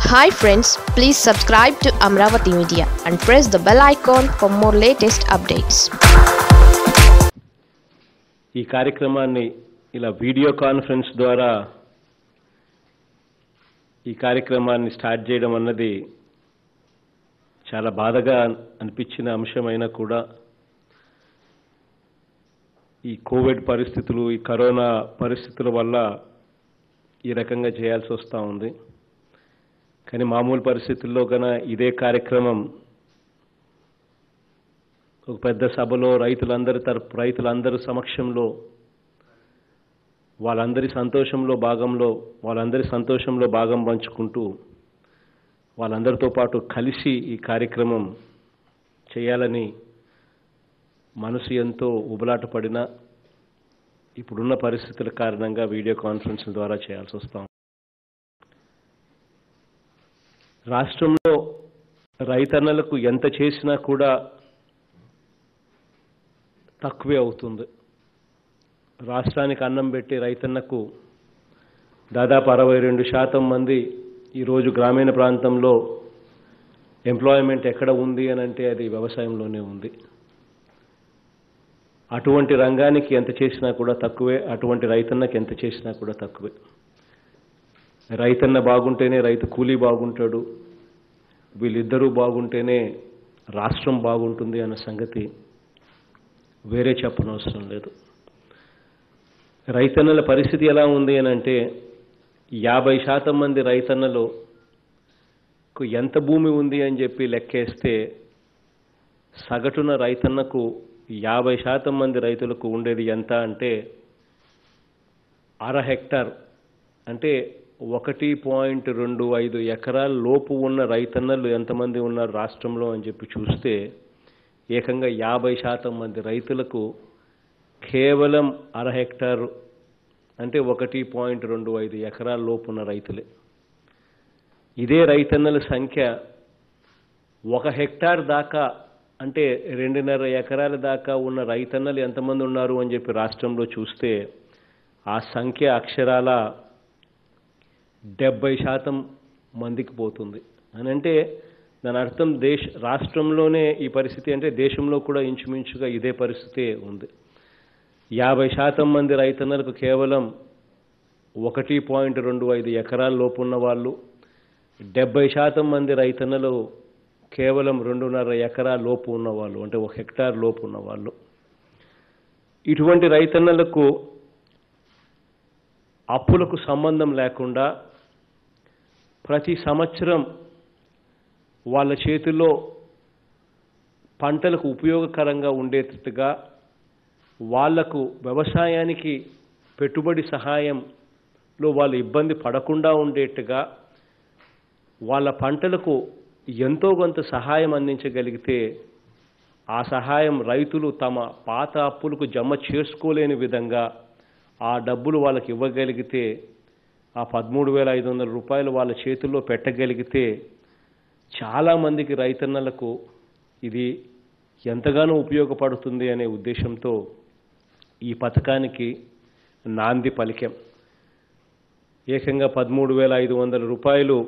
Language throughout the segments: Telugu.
hi friends please subscribe to Amaravati media and press the bell icon for more latest updates ఈ కార్యక్రమాన్ని ఇలా వీడియో కాన్ఫరెన్స్ ద్వారా ఈ కార్యక్రమాన్ని స్టార్ట్ చేయడం అన్నది చాలా బాధగా అనిపించిన అంశమైనా కూడా ఈ కోవిడ్ పరిస్థితులు ఈ కరోనా పరిస్థితుల వల్ల ఈ రకంగా చేయాల్సి వస్తూ ఉంది కానీ మామూలు పరిస్థితుల్లో కన ఇదే కార్యక్రమం ఒక పెద్ద సభలో రైతులందరి తరపు రైతులందరి సమక్షంలో వాళ్ళందరి సంతోషంలో భాగంలో వాళ్ళందరి సంతోషంలో భాగం పంచుకుంటూ వాళ్ళందరితో పాటు కలిసి ఈ కార్యక్రమం చేయాలని మనసు ఎంతో ఉబలాట పడినా ఇప్పుడున్న పరిస్థితుల కారణంగా వీడియో కాన్ఫరెన్స్ల ద్వారా చేయాల్సి వస్తాం రాష్ట్రంలో రైతన్నలకు ఎంత చేసినా కూడా తక్కువే అవుతుంది రాష్ట్రానికి అన్నం పెట్టి రైతన్నకు దాదాపు అరవై రెండు శాతం మంది ఈరోజు గ్రామీణ ప్రాంతంలో ఎంప్లాయ్మెంట్ ఎక్కడ ఉంది అని అంటే అది వ్యవసాయంలోనే ఉంది అటువంటి రంగానికి ఎంత చేసినా కూడా తక్కువే అటువంటి రైతన్నకి ఎంత చేసినా కూడా తక్కువే రైతన్న బాగుంటేనే రైతు కూలీ బాగుంటాడు వీళ్ళిద్దరూ బాగుంటేనే రాష్ట్రం బాగుంటుంది అన్న సంగతి వేరే చెప్పనవసరం లేదు రైతన్నల పరిస్థితి ఎలా ఉంది అని అంటే యాభై శాతం మంది రైతన్నలు ఎంత భూమి ఉంది అని చెప్పి లెక్కేస్తే సగటున రైతన్నకు యాభై శాతం మంది రైతులకు ఉండేది ఎంత అంటే అర హెక్టార్ అంటే ఒకటి పాయింట్ రెండు ఐదు ఎకరాల లోపు ఉన్న రైతన్నలు ఎంతమంది ఉన్నారు రాష్ట్రంలో అని చెప్పి చూస్తే ఏకంగా యాభై శాతం మంది రైతులకు కేవలం అర హెక్టారు అంటే ఒకటి పాయింట్ రెండు ఐదు ఎకరాల లోపు ఉన్న రైతులే ఇదే రైతన్నల సంఖ్య ఒక హెక్టార్ దాకా అంటే రెండున్నర ఎకరాల దాకా ఉన్న రైతన్నలు ఎంతమంది ఉన్నారు అని చెప్పి రాష్ట్రంలో చూస్తే ఆ సంఖ్య అక్షరాల డెబ్బై శాతం మందికి పోతుంది అని అంటే దాని అర్థం దేశ రాష్ట్రంలోనే ఈ పరిస్థితి అంటే దేశంలో కూడా ఇంచుమించుగా ఇదే పరిస్థితి ఉంది యాభై శాతం మంది రైతన్నలకు కేవలం ఒకటి పాయింట్ రెండు ఐదు ఎకరాల లోపు ఉన్న వాళ్ళు డెబ్బై శాతం మంది రైతన్నలు కేవలం రెండున్నర ఎకరాల లోపు ఉన్నవాళ్ళు అంటే ఒక హెక్టార్ లోపు ఉన్నవాళ్ళు ఇటువంటి రైతన్నలకు అప్పులకు సంబంధం లేకుండా ప్రతి సంవత్సరం వాళ్ళ చేతుల్లో పంటలకు ఉపయోగకరంగా ఉండేటట్టుగా వాళ్లకు వ్యవసాయానికి పెట్టుబడి సహాయంలో వాళ్ళు ఇబ్బంది పడకుండా ఉండేట్టుగా వాళ్ళ పంటలకు ఎంతో కొంత సహాయం అందించగలిగితే ఆ సహాయం రైతులు తమ పాత అప్పులకు జమ చేసుకోలేని విధంగా ఆ డబ్బులు వాళ్ళకి ఇవ్వగలిగితే ఆ పదమూడు వేల ఐదు వందల రూపాయలు వాళ్ళ చేతుల్లో పెట్టగలిగితే చాలామందికి రైతన్నలకు ఇది ఎంతగానో ఉపయోగపడుతుంది అనే ఉద్దేశంతో ఈ పథకానికి నాంది పలికాం ఏకంగా పదమూడు వేల ఐదు వందల రూపాయలు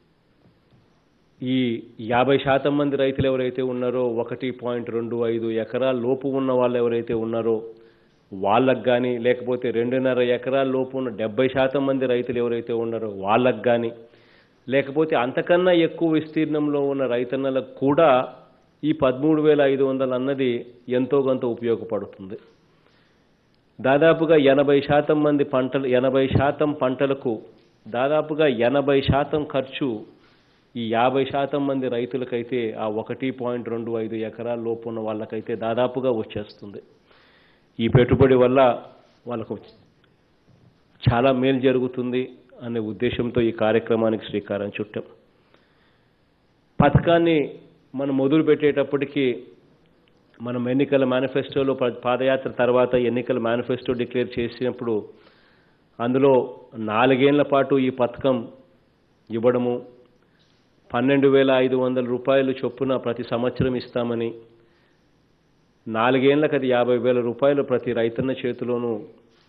ఈ యాభై శాతం మంది రైతులు ఎవరైతే ఉన్నారో ఒకటి పాయింట్ రెండు ఐదు ఎకరాల లోపు ఉన్న వాళ్ళు ఎవరైతే ఉన్నారో వాళ్ళకు కానీ లేకపోతే రెండున్నర ఎకరాల లోపు ఉన్న డెబ్బై శాతం మంది రైతులు ఎవరైతే ఉన్నారో వాళ్ళకు కానీ లేకపోతే అంతకన్నా ఎక్కువ విస్తీర్ణంలో ఉన్న రైతన్నలకు కూడా ఈ పదమూడు వేల ఐదు వందలు అన్నది ఎంతో కొంత ఉపయోగపడుతుంది దాదాపుగా ఎనభై శాతం మంది పంటలు ఎనభై శాతం పంటలకు దాదాపుగా ఎనభై శాతం ఖర్చు ఈ యాభై శాతం మంది రైతులకైతే ఆ ఒకటి పాయింట్ రెండు ఐదు ఎకరాల లోపు ఉన్న వాళ్ళకైతే దాదాపుగా వచ్చేస్తుంది ఈ పెట్టుబడి వల్ల వాళ్ళకు చాలా మేలు జరుగుతుంది అనే ఉద్దేశంతో ఈ కార్యక్రమానికి శ్రీకారం చుట్టాం పథకాన్ని మనం మొదలు పెట్టేటప్పటికీ మనం ఎన్నికల మేనిఫెస్టోలో పాదయాత్ర తర్వాత ఎన్నికల మేనిఫెస్టో డిక్లేర్ చేసినప్పుడు అందులో నాలుగేళ్ల పాటు ఈ పథకం ఇవ్వడము పన్నెండు వేల ఐదు వందల రూపాయలు చొప్పున ప్రతి సంవత్సరం ఇస్తామని నాలుగేళ్లకు అది యాభై వేల రూపాయలు ప్రతి రైతన్న చేతిలోనూ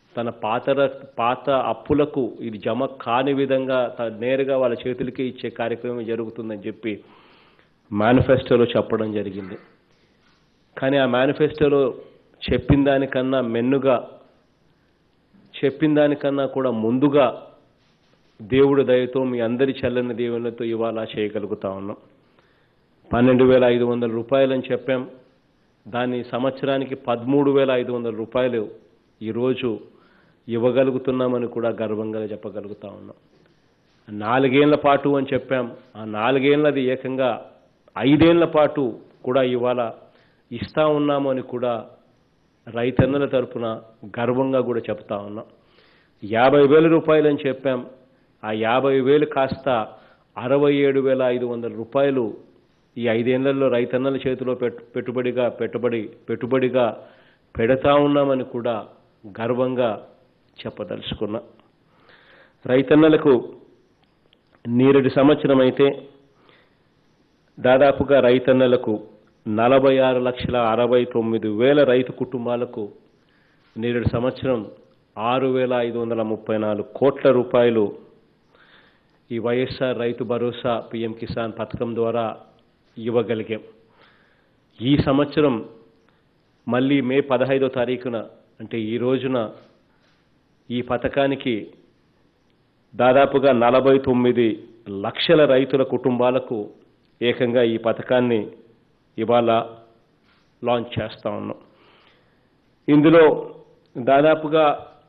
తన పాత ర- పాత అప్పులకు ఇది జమ కాని విధంగా త- నేరుగా వాళ్ళ చేతులకి ఇచ్చే కార్యక్రమం జరుగుతుందని చెప్పి మేనిఫెస్టోలో చెప్పడం జరిగింది కానీ ఆ మేనిఫెస్టోలో చెప్పిన దానికన్నా మెన్నుగా చెప్పిన దానికన్నా కూడా ముందుగా దేవుడి దయతో మీ అందరి చల్లని దేవునితో ఇవాళ చేయగలుగుతా ఉన్నాం పన్నెండు వేల ఐదు వందల రూపాయలని చెప్పాం దాన్ని సంవత్సరానికి పదమూడు వేల ఐదు వందల రూపాయలు ఈరోజు ఇవ్వగలుగుతున్నామని కూడా గర్వంగా చెప్పగలుగుతా ఉన్నాం నాలుగేళ్ల పాటు అని చెప్పాం ఆ నాలుగేళ్లది ఏకంగా ఐదేళ్ల పాటు కూడా ఇవాళ ఇస్తా ఉన్నాము అని కూడా రైతన్నల తరపున గర్వంగా కూడా చెప్తా ఉన్నాం యాభై వేల రూపాయలు అని చెప్పాం ఆ యాభై వేలు కాస్త అరవై ఏడు వేల ఐదు వందల రూపాయలు ఈ ఐదేళ్లలో రైతన్నల చేతిలో పెట్టు పెట్టుబడిగా పెట్టుబడి పెట్టుబడిగా పెడతా ఉన్నామని కూడా గర్వంగా చెప్పదలుచుకున్నా రైతన్నలకు నేరేడు సంవత్సరం అయితే దాదాపుగా రైతన్నలకు నలభై ఆరు లక్షల అరవై తొమ్మిది వేల రైతు కుటుంబాలకు నేరేడు సంవత్సరం ఆరు వేల ఐదు వందల ముప్పై నాలుగు కోట్ల రూపాయలు ఈ వైఎస్ఆర్ రైతు భరోసా పిఎం కిసాన్ పథకం ద్వారా ఇవ్వగలిగాం ఈ సంవత్సరం మళ్ళీ మే పదహైదో తారీఖున అంటే ఈ రోజున ఈ పథకానికి దాదాపుగా నలభై తొమ్మిది లక్షల రైతుల కుటుంబాలకు ఏకంగా ఈ పథకాన్ని ఇవాళ లాంచ్ చేస్తా ఉన్నాం ఇందులో దాదాపుగా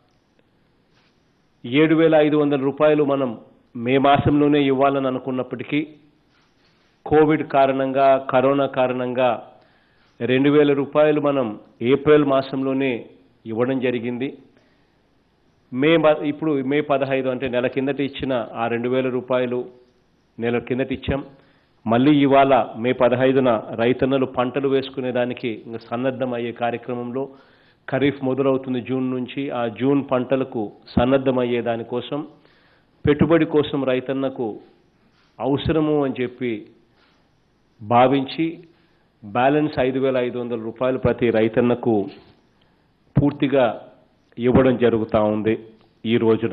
ఏడు వేల ఐదు వందల రూపాయలు మనం మే మాసంలోనే ఇవ్వాలని అనుకున్నప్పటికీ కోవిడ్ కారణంగా కరోనా కారణంగా రెండు వేల రూపాయలు మనం ఏప్రిల్ మాసంలోనే ఇవ్వడం జరిగింది మే మ- ఇప్పుడు మే పదహైదు అంటే నెల కిందట ఇచ్చిన ఆ రెండు వేల రూపాయలు నెల కిందట ఇచ్చాం మళ్ళీ ఇవాళ మే పదహైదున రైతన్నలు పంటలు వేసుకునే దానికి ఇంకా సన్నద్ధం అయ్యే కార్యక్రమంలో ఖరీఫ్ మొదలవుతుంది జూన్ నుంచి ఆ జూన్ పంటలకు సన్నద్ధమయ్యే దానికోసం పెట్టుబడి కోసం రైతన్నకు అవసరము అని చెప్పి భావించి బ్యాలెన్స్ ఐదు వేల ఐదు వందల రూపాయలు ప్రతి రైతన్నకు పూర్తిగా ఇవ్వడం జరుగుతూ ఉంది ఈ రోజున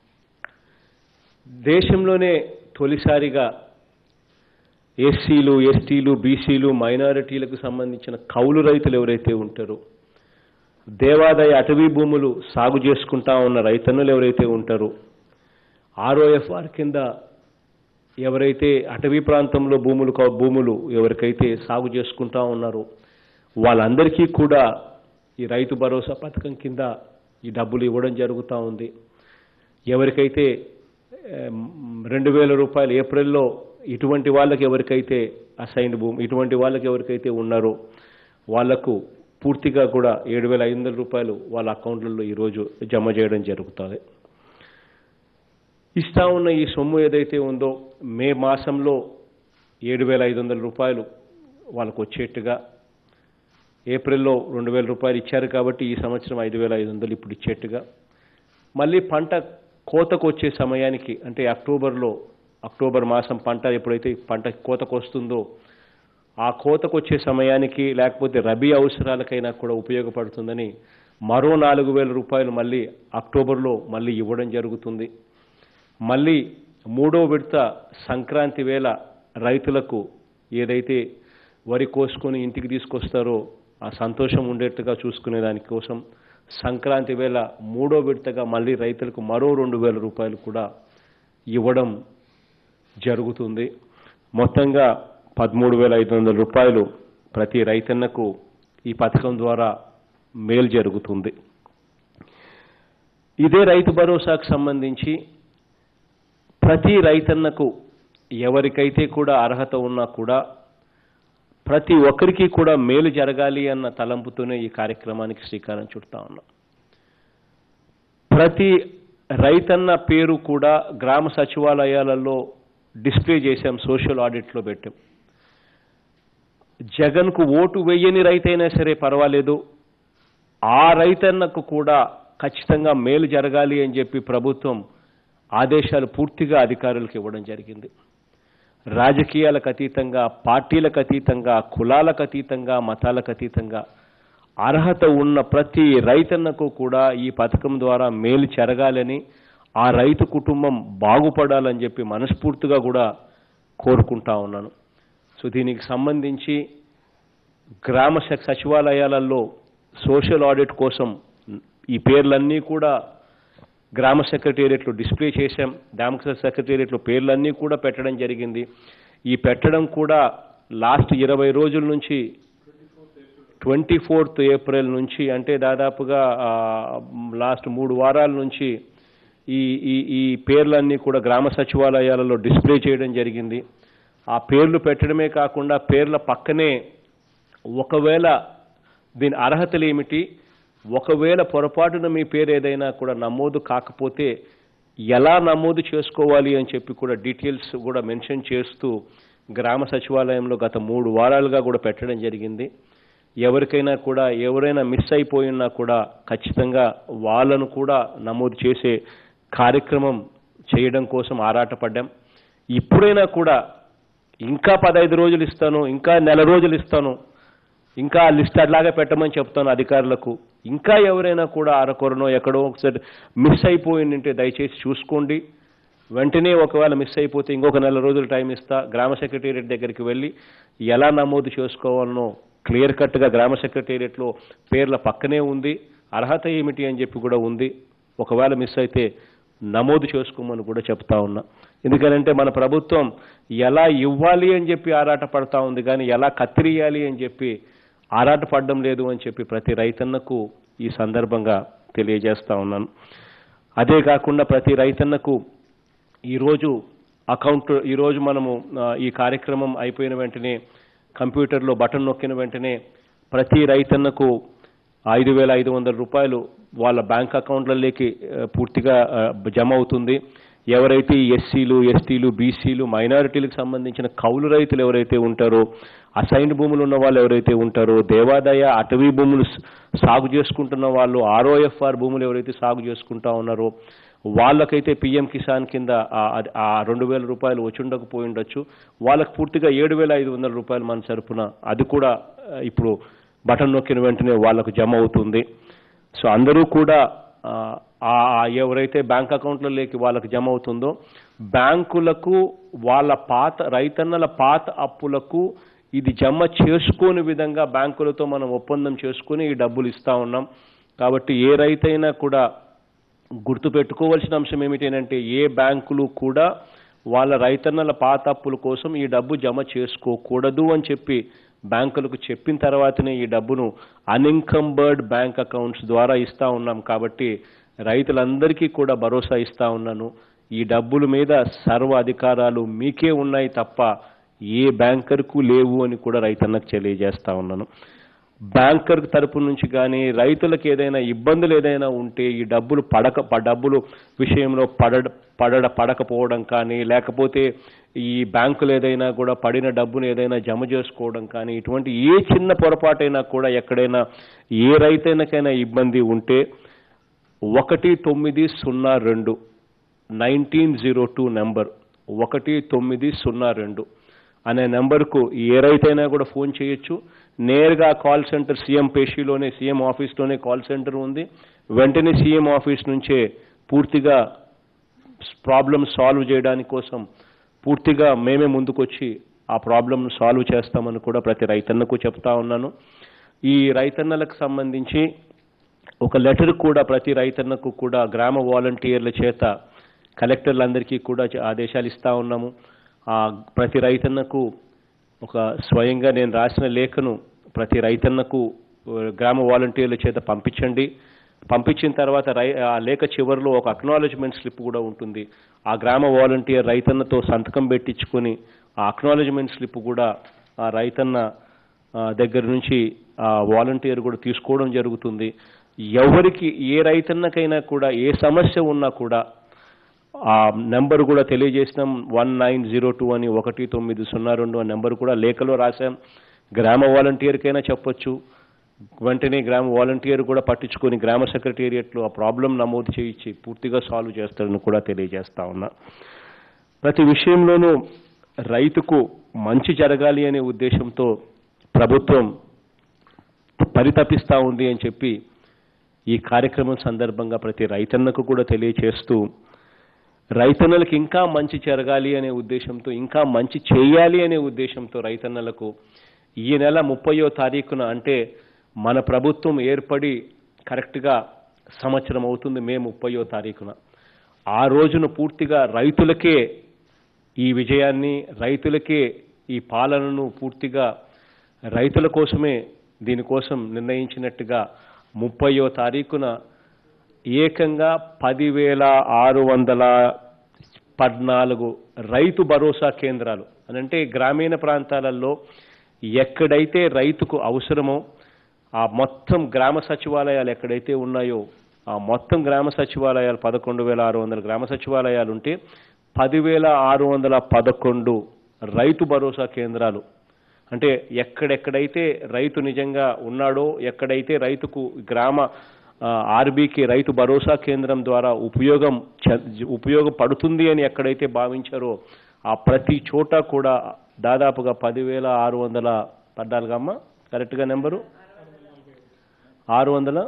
దేశంలోనే తొలిసారిగా ఎస్సీలు ఎస్టీలు బీసీలు మైనారిటీలకు సంబంధించిన కౌలు రైతులు ఎవరైతే ఉంటారో దేవాదాయ అటవీ భూములు సాగు చేసుకుంటా ఉన్న రైతన్నులు ఎవరైతే ఉంటారో ఆర్ఓఎఫ్ఆర్ కింద ఎవరైతే అటవీ ప్రాంతంలో భూములు కా- భూములు ఎవరికైతే సాగు చేసుకుంటా ఉన్నారో వాళ్ళందరికీ కూడా ఈ రైతు భరోసా పథకం కింద ఈ డబ్బులు ఇవ్వడం జరుగుతూ ఉంది ఎవరికైతే రెండు వేల రూపాయలు ఏప్రిల్లో ఇటువంటి వాళ్ళకి ఎవరికైతే అసైన్డ్ భూమి ఇటువంటి వాళ్ళకి ఎవరికైతే ఉన్నారో వాళ్లకు పూర్తిగా కూడా ఏడు వేల ఐదు వందల రూపాయలు వాళ్ళ అకౌంట్లలో ఈరోజు జమ చేయడం జరుగుతుంది ఇస్తా ఉన్న ఈ సొమ్ము ఏదైతే ఉందో మే మాసంలో ఏడు వేల ఐదు వందల రూపాయలు వాళ్ళకు వచ్చేట్టుగా ఏప్రిల్లో రెండు వేల రూపాయలు ఇచ్చారు కాబట్టి ఈ సంవత్సరం ఐదు వేల ఐదు వందలు ఇప్పుడు ఇచ్చేట్టుగా మళ్ళీ పంట కోతకు వచ్చే సమయానికి అంటే అక్టోబర్లో అక్టోబర్ మాసం పంట ఎప్పుడైతే పంట కోతకు వస్తుందో ఆ కోతకు వచ్చే సమయానికి లేకపోతే రబీ అవసరాలకైనా కూడా ఉపయోగపడుతుందని మరో నాలుగు వేల రూపాయలు మళ్ళీ అక్టోబర్లో మళ్ళీ ఇవ్వడం జరుగుతుంది మళ్ళీ మూడో విడత సంక్రాంతి వేళ రైతులకు ఏదైతే వరి కోసుకొని ఇంటికి తీసుకొస్తారో ఆ సంతోషం ఉండేట్టుగా చూసుకునే దానికోసం సంక్రాంతి వేళ మూడో విడతగా మళ్ళీ రైతులకు మరో రెండు వేల రూపాయలు కూడా ఇవ్వడం జరుగుతుంది మొత్తంగా పదమూడు వేల ఐదు వందల రూపాయలు ప్రతి రైతన్నకు ఈ పథకం ద్వారా మేలు జరుగుతుంది ఇదే రైతు భరోసాకు సంబంధించి ప్రతి రైతన్నకు ఎవరికైతే కూడా అర్హత ఉన్నా కూడా ప్రతి ఒక్కరికి కూడా మేలు జరగాలి అన్న తలంపుతోనే ఈ కార్యక్రమానికి శ్రీకారం చుడతా ఉన్నాం ప్రతి రైతన్న పేరు కూడా గ్రామ సచివాలయాలలో డిస్ప్లే చేశాం సోషల్ ఆడిట్లో పెట్టాం జగన్కు ఓటు వెయ్యని రైతైనా సరే పర్వాలేదు ఆ రైతన్నకు కూడా ఖచ్చితంగా మేలు జరగాలి అని చెప్పి ప్రభుత్వం ఆదేశాలు పూర్తిగా అధికారులకు ఇవ్వడం జరిగింది రాజకీయాలకు అతీతంగా పార్టీలకు అతీతంగా కులాలకు అతీతంగా మతాలకు అతీతంగా అర్హత ఉన్న ప్రతి రైతన్నకు కూడా ఈ పథకం ద్వారా మేలు జరగాలని ఆ రైతు కుటుంబం బాగుపడాలని చెప్పి మనస్ఫూర్తిగా కూడా కోరుకుంటా ఉన్నాను సో దీనికి సంబంధించి గ్రామ స- సచివాలయాలలో సోషల్ ఆడిట్ కోసం ఈ పేర్లన్నీ కూడా గ్రామ సెక్రటేరియట్లో డిస్ప్లే చేశాం గ్రామ సెక్రటేరియట్లో పేర్లన్నీ కూడా పెట్టడం జరిగింది ఈ పెట్టడం కూడా లాస్ట్ ఇరవై రోజుల నుంచి ట్వంటీ ఫోర్త్ ఏప్రిల్ నుంచి అంటే దాదాపుగా ఆ, లాస్ట్ మూడు వారాల నుంచి ఈ ఈ ఈ పేర్లన్నీ కూడా గ్రామ సచివాలయాలలో డిస్ప్లే చేయడం జరిగింది ఆ పేర్లు పెట్టడమే కాకుండా పేర్ల పక్కనే ఒకవేళ దీని అర్హతలు ఏమిటి ఒకవేళ పొరపాటున మీ పేరు ఏదైనా కూడా నమోదు కాకపోతే ఎలా నమోదు చేసుకోవాలి అని చెప్పి కూడా డీటెయిల్స్ కూడా మెన్షన్ చేస్తూ గ్రామ సచివాలయంలో గత మూడు వారాలుగా కూడా పెట్టడం జరిగింది ఎవరికైనా కూడా ఎవరైనా మిస్ అయిపోయినా కూడా ఖచ్చితంగా వాళ్ళను కూడా నమోదు చేసే కార్యక్రమం చేయడం కోసం ఆరాటపడ్డాం ఇప్పుడైనా కూడా ఇంకా పదహైదు రోజులు ఇస్తాను ఇంకా నెల రోజులు ఇస్తాను ఇంకా ఆ లిస్ట్ అట్లాగే పెట్టమని చెప్తాను అధికారులకు ఇంకా ఎవరైనా కూడా అరకొరనో ఎక్కడో ఒకసారి మిస్ అయిపోయిందంటే దయచేసి చూసుకోండి వెంటనే ఒకవేళ మిస్ అయిపోతే ఇంకొక నెల రోజులు టైం ఇస్తా గ్రామ సెక్రటేరియట్ దగ్గరికి వెళ్ళి ఎలా నమోదు చేసుకోవాలనో క్లియర్ కట్గా గ్రామ సెక్రటేరియట్లో పేర్ల పక్కనే ఉంది అర్హత ఏమిటి అని చెప్పి కూడా ఉంది ఒకవేళ మిస్ అయితే నమోదు చేసుకోమని కూడా చెప్తా ఉన్నా ఎందుకంటే మన ప్రభుత్వం ఎలా ఇవ్వాలి అని చెప్పి ఆరాట పడతా ఉంది కానీ ఎలా కత్తిరియాలి అని చెప్పి ఆరాట పడడం లేదు అని చెప్పి ప్రతి రైతన్నకు ఈ సందర్భంగా తెలియజేస్తా ఉన్నాను అదే కాకుండా ప్రతి రైతన్నకు ఈరోజు అకౌంట్ ఈరోజు మనము ఆ, ఈ కార్యక్రమం అయిపోయిన వెంటనే కంప్యూటర్లో బటన్ నొక్కిన వెంటనే ప్రతి రైతన్నకు ఐదు వేల ఐదు వందల రూపాయలు వాళ్ళ బ్యాంక్ అకౌంట్లలోకి ఆ, పూర్తిగా ఆ, జమ అవుతుంది ఎవరైతే ఈ ఎస్సీలు ఎస్టీలు బీసీలు మైనారిటీలకు సంబంధించిన కౌలు రైతులు ఎవరైతే ఉంటారో అసైన్డ్ భూములు ఉన్న వాళ్ళు ఎవరైతే ఉంటారో దేవాదాయ అటవీ భూములు స- సాగు చేసుకుంటున్న వాళ్ళు ఆర్ఓఎఫ్ఆర్ భూములు ఎవరైతే సాగు చేసుకుంటా ఉన్నారో వాళ్ళకైతే పిఎం కిసాన్ కింద ఆ- అది- ఆ రెండు వేల రూపాయలు వచ్చి ఉండకపోయి ఉండొచ్చు వాళ్ళకి పూర్తిగా ఏడు వేల ఐదు వందల రూపాయలు మన తరపున అది కూడా ఆ, ఇప్పుడు బటన్ నొక్కిన వెంటనే వాళ్ళకు జమ అవుతుంది సో అందరూ కూడా ఆ, ఆ ఆ ఎవరైతే బ్యాంక్ అకౌంట్లలోకి వాళ్ళకి జమ అవుతుందో బ్యాంకులకు వాళ్ళ పాత రైతన్నల పాత అప్పులకు ఇది జమ చేసుకోని విధంగా బ్యాంకులతో మనం ఒప్పందం చేసుకుని ఈ డబ్బులు ఇస్తా ఉన్నాం కాబట్టి ఏ రైతైనా కూడా గుర్తు పెట్టుకోవాల్సిన అంశం ఏమిటంటే ఏ బ్యాంకులు కూడా వాళ్ళ రైతన్నల పాత అప్పుల కోసం ఈ డబ్బు జమ చేసుకోకూడదు అని చెప్పి బ్యాంకులకు చెప్పిన తర్వాతనే ఈ డబ్బును అన్ఇన్కంబర్డ్ బ్యాంక్ అకౌంట్స్ ద్వారా ఇస్తా ఉన్నాం కాబట్టి రైతులందరికీ కూడా భరోసా ఇస్తా ఉన్నాను ఈ డబ్బుల మీద సర్వ అధికారాలు మీకే ఉన్నాయి తప్ప ఏ బ్యాంకర్కు లేవు అని కూడా రైతన్నకు తెలియజేస్తా ఉన్నాను బ్యాంకర్ తరపు నుంచి కానీ రైతులకు ఏదైనా ఇబ్బందులు ఏదైనా ఉంటే ఈ డబ్బులు పడక ప- డబ్బులు విషయంలో పడ పడడ పడకపోవడం కానీ లేకపోతే ఈ బ్యాంకులు ఏదైనా కూడా పడిన డబ్బును ఏదైనా జమ చేసుకోవడం కానీ ఇటువంటి ఏ చిన్న పొరపాటైనా కూడా ఎక్కడైనా ఏ రైతైనాకైనా ఇబ్బంది ఉంటే ఒకటి తొమ్మిది సున్నా రెండు నైన్టీన్ జీరో టూ నెంబర్ ఒకటి తొమ్మిది సున్నా రెండు అనే నెంబర్కు ఏ రైతైనా కూడా ఫోన్ చేయొచ్చు నేరుగా కాల్ సెంటర్ సీఎం పేషీలోనే సీఎం ఆఫీస్లోనే కాల్ సెంటర్ ఉంది వెంటనే సీఎం ఆఫీస్ నుంచే పూర్తిగా ప్రాబ్లమ్ సాల్వ్ చేయడానికి కోసం పూర్తిగా మేమే ముందుకొచ్చి ఆ ప్రాబ్లమ్ సాల్వ్ చేస్తామని కూడా ప్రతి రైతన్నకు చెప్తా ఉన్నాను ఈ రైతన్నలకు సంబంధించి ఒక లెటర్ కూడా ప్రతి రైతన్నకు కూడా గ్రామ వాలంటీర్ల చేత కలెక్టర్లందరికీ కూడా చ- ఆదేశాలు ఇస్తా ఉన్నాము ఆ ప్రతి రైతన్నకు ఒక స్వయంగా నేను రాసిన లేఖను ప్రతి రైతన్నకు ఆ, గ్రామ వాలంటీర్ల చేత పంపించండి పంపించిన తర్వాత రై ఆ లేఖ చివరిలో ఒక అక్నాలజ్మెంట్ స్లిప్ కూడా ఉంటుంది ఆ గ్రామ వాలంటీర్ రైతన్నతో సంతకం పెట్టించుకొని ఆ అక్నాలజ్మెంట్ స్లిప్ కూడా ఆ రైతన్న ఆ, దగ్గర నుంచి ఆ వాలంటీర్ కూడా తీసుకోవడం జరుగుతుంది ఎవరికి ఏ రైతన్నకైనా కూడా ఏ సమస్య ఉన్నా కూడా ఆ నెంబర్ కూడా తెలియజేసినాం వన్ నైన్ జీరో టూ అని ఒకటి తొమ్మిది సున్నా రెండు అనే నెంబర్ కూడా లేఖలో రాశాం గ్రామ వాలంటీర్కైనా చెప్పొచ్చు వెంటనే గ్రామ వాలంటీర్ కూడా పట్టించుకొని గ్రామ సెక్రటేరియట్లో ఆ ప్రాబ్లం నమోదు చేయించి పూర్తిగా సాల్వ్ చేస్తారని కూడా తెలియజేస్తా ఉన్నా ప్రతి విషయంలోనూ రైతుకు మంచి జరగాలి అనే ఉద్దేశంతో ప్రభుత్వం పరితపిస్తూ ఉంది అని చెప్పి ఈ కార్యక్రమం సందర్భంగా ప్రతి రైతన్నకు కూడా తెలియచేస్తూ రైతన్నలకు ఇంకా మంచి జరగాలి అనే ఉద్దేశంతో ఇంకా మంచి చేయాలి అనే ఉద్దేశంతో రైతన్నలకు ఈ నెల ముప్పయో తారీఖున అంటే మన ప్రభుత్వం ఏర్పడి కరెక్ట్గా సంవత్సరం అవుతుంది మే ముప్పయో తారీఖున ఆ రోజున పూర్తిగా రైతులకే ఈ విజయాన్ని రైతులకే ఈ పాలనను పూర్తిగా రైతుల కోసమే దీనికోసం నిర్ణయించినట్టుగా ముప్పయో తారీఖున ఏకంగా పదివేల ఆరు వందల పద్నాలుగు రైతు భరోసా కేంద్రాలు అనంటే గ్రామీణ ప్రాంతాలలో ఎక్కడైతే రైతుకు అవసరమో ఆ మొత్తం గ్రామ సచివాలయాలు ఎక్కడైతే ఉన్నాయో ఆ మొత్తం గ్రామ సచివాలయాలు పదకొండు వేల ఆరు వందల గ్రామ సచివాలయాలు ఉంటే పదివేల ఆరు వందల పదకొండు రైతు భరోసా కేంద్రాలు అంటే ఎక్కడెక్కడైతే రైతు నిజంగా ఉన్నాడో ఎక్కడైతే రైతుకు గ్రామ ఆర్బీకి రైతు భరోసా కేంద్రం ద్వారా ఉపయోగం చ- ఉపయోగపడుతుంది అని ఎక్కడైతే భావించారో ఆ ప్రతి చోట కూడా దాదాపుగా పదివేల ఆరు వందల పద్నాలుగమ్మ కరెక్ట్గా నెంబరు ఆరు వందల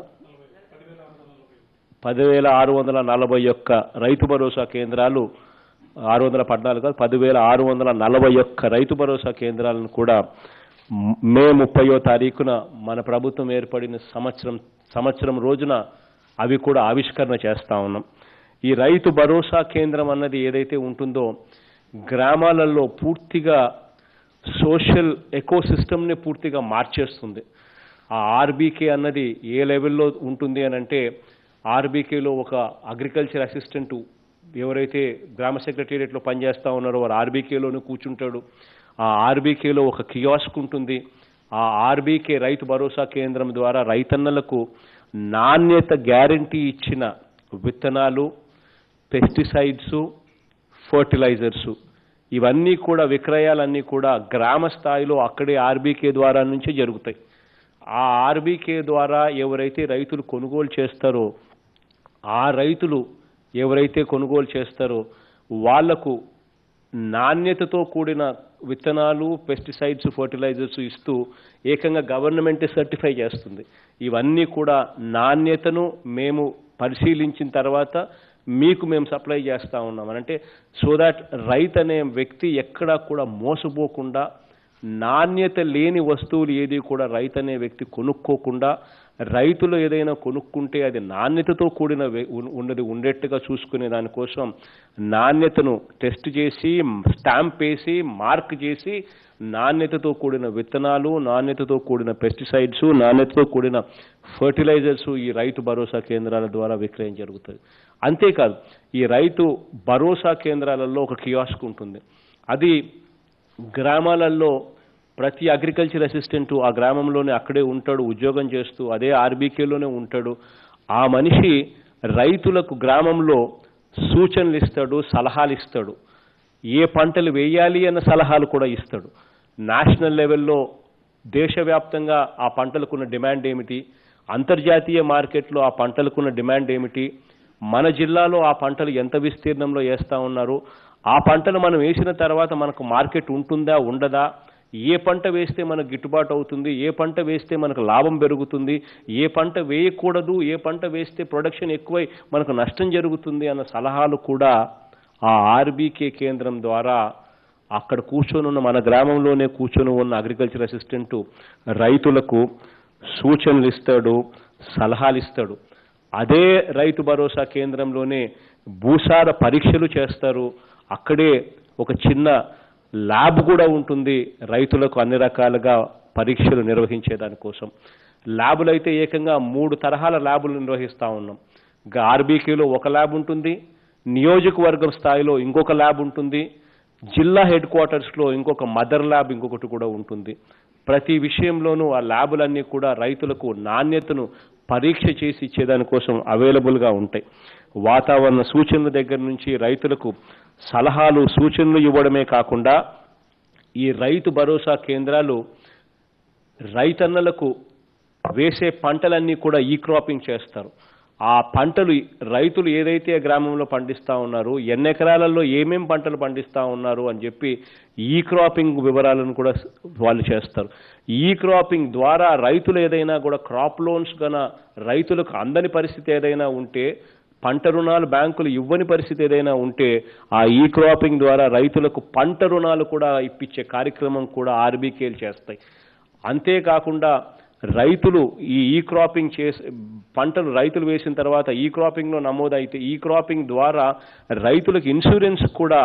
పదివేల ఆరు వందల నలభై ఒక్క రైతు భరోసా కేంద్రాలు ఆరు వందల పద్నాలుగు కాదు, పదివేల ఆరు వందల నలభై ఒక్క రైతు భరోసా కేంద్రాలను కూడా మ్- మే ముప్పయో తారీఖున మన ప్రభుత్వం ఏర్పడిన సంవత్సరం సంవత్సరం రోజున అవి కూడా ఆవిష్కరణ చేస్తా ఉన్నాం ఈ రైతు భరోసా కేంద్రం అన్నది ఏదైతే ఉంటుందో గ్రామాలలో పూర్తిగా సోషల్ ఎకో సిస్టమ్ని పూర్తిగా మార్చేస్తుంది ఆ ఆర్బీకే అన్నది ఏ లెవెల్లో ఉంటుంది అని అంటే ఆర్బీకేలో ఒక అగ్రికల్చర్ అసిస్టెంట్ ఎవరైతే గ్రామ సెక్రటేరియట్లో పనిచేస్తా ఉన్నారో వారు ఆర్బీకేలోనే కూర్చుంటాడు ఆ ఆర్బీకేలో ఒక కియాస్క్ ఉంటుంది ఆ ఆర్బీకే రైతు భరోసా కేంద్రం ద్వారా రైతన్నలకు నాణ్యత గ్యారంటీ ఇచ్చిన విత్తనాలు పెస్టిసైడ్స్ ఫర్టిలైజర్స్ ఇవన్నీ కూడా విక్రయాలన్నీ కూడా గ్రామ స్థాయిలో అక్కడే ఆర్బీకే ద్వారా నుంచే జరుగుతాయి ఆ ఆర్బీకే ద్వారా ఎవరైతే రైతులు కొనుగోలు చేస్తారో ఆ రైతులు ఎవరైతే కొనుగోలు చేస్తారో వాళ్లకు నాణ్యతతో కూడిన విత్తనాలు పెస్టిసైడ్స్ ఫర్టిలైజర్స్ ఇస్తూ ఏకంగా గవర్నమెంట్ సర్టిఫై చేస్తుంది ఇవన్నీ కూడా నాణ్యతను మేము పరిశీలించిన తర్వాత మీకు మేము సప్లై చేస్తా ఉన్నాం అంటే సో దాట్ రైతు అనే వ్యక్తి ఎక్కడా కూడా మోసపోకుండా నాణ్యత లేని వస్తువులు ఏది కూడా రైతు అనే వ్యక్తి కొనుక్కోకుండా రైతులు ఏదైనా కొనుక్కుంటే అది నాణ్యతతో కూడిన వే- ఉన్- ఉన్నది ఉండేట్టుగా చూసుకునే దానికోసం నాణ్యతను టెస్ట్ చేసి స్టాంప్ వేసి మార్క్ చేసి నాణ్యతతో కూడిన విత్తనాలు నాణ్యతతో కూడిన పెస్టిసైడ్స్ నాణ్యతతో కూడిన ఫర్టిలైజర్స్ ఈ రైతు భరోసా కేంద్రాల ద్వారా విక్రయం జరుగుతుంది అంతేకాదు ఈ రైతు భరోసా కేంద్రాలలో ఒక కియాస్క్ ఉంటుంది అది గ్రామాలలో ప్రతి అగ్రికల్చర్ అసిస్టెంట్ ఆ గ్రామంలోనే అక్కడే ఉంటాడు ఉద్యోగం చేస్తూ అదే ఆర్బీకేలోనే ఉంటాడు ఆ మనిషి రైతులకు గ్రామంలో సూచనలు ఇస్తాడు సలహాలు ఇస్తాడు ఏ పంటలు వేయాలి అన్న సలహాలు కూడా ఇస్తాడు నేషనల్ లెవెల్లో దేశవ్యాప్తంగా ఆ పంటలకున్న డిమాండ్ ఏమిటి అంతర్జాతీయ మార్కెట్లో ఆ పంటలకున్న డిమాండ్ ఏమిటి మన జిల్లాలో ఆ పంటలు ఎంత విస్తీర్ణంలో వేస్తా ఉన్నారు ఆ పంటలు మనం వేసిన తర్వాత మనకు మార్కెట్ ఉంటుందా ఉండదా ఏ పంట వేస్తే మనకు గిట్టుబాటు అవుతుంది ఏ పంట వేస్తే మనకు లాభం పెరుగుతుంది ఏ పంట వేయకూడదు ఏ పంట వేస్తే ప్రొడక్షన్ ఎక్కువై మనకు నష్టం జరుగుతుంది అన్న సలహాలు కూడా ఆ ఆర్బీకే కేంద్రం ద్వారా అక్కడ కూర్చొని ఉన్న మన గ్రామంలోనే కూర్చొని ఉన్న అగ్రికల్చర్ అసిస్టెంట్ రైతులకు సూచనలు ఇస్తాడు సలహాలు ఇస్తాడు అదే రైతు భరోసా కేంద్రంలోనే భూసార పరీక్షలు చేస్తారు అక్కడే ఒక చిన్న ల్యాబ్ కూడా ఉంటుంది రైతులకు అన్ని రకాలుగా పరీక్షలు నిర్వహించే దానికోసం ల్యాబులు అయితే ఏకంగా మూడు తరహాల ల్యాబులు నిర్వహిస్తూ ఉన్నాం ఇంకా ఆర్బీకేలో ఒక ల్యాబ్ ఉంటుంది నియోజకవర్గం స్థాయిలో ఇంకొక ల్యాబ్ ఉంటుంది జిల్లా హెడ్ క్వార్టర్స్లో ఇంకొక మదర్ ల్యాబ్ ఇంకొకటి కూడా ఉంటుంది ప్రతి విషయంలోనూ ఆ ల్యాబులన్నీ కూడా రైతులకు నాణ్యతను పరీక్ష చేసి ఇచ్చేదానికోసం అవైలబుల్గా ఉంటాయి వాతావరణ సూచనల దగ్గర నుంచి రైతులకు సలహాలు సూచనలు ఇవ్వడమే కాకుండా ఈ రైతు భరోసా కేంద్రాలు రైతన్నలకు వేసే పంటలన్నీ కూడా ఈ క్రాపింగ్ చేస్తారు ఆ పంటలు రైతులు ఏదైతే గ్రామంలో పండిస్తా ఉన్నారు ఎన్ని ఎకరాలలో ఏమేం పంటలు పండిస్తా ఉన్నారు అని చెప్పి ఈ క్రాపింగ్ వివరాలను కూడా వాళ్ళు చేస్తారు ఈ క్రాపింగ్ ద్వారా రైతులు ఏదైనా కూడా క్రాప్ లోన్స్ గన రైతులకు అందని పరిస్థితి ఏదైనా ఉంటే పంట రుణాలు బ్యాంకులు ఇవ్వని పరిస్థితి ఏదైనా ఉంటే ఆ ఈ క్రాపింగ్ ద్వారా రైతులకు పంట రుణాలు కూడా ఇప్పించే కార్యక్రమం కూడా ఆర్బీకేలు చేస్తాయి అంతేకాకుండా రైతులు ఈ ఈ క్రాపింగ్ చేసి పంటలు రైతులు వేసిన తర్వాత ఈ క్రాపింగ్లో నమోదైతే ఈ క్రాపింగ్ ద్వారా రైతులకు ఇన్సూరెన్స్ కూడా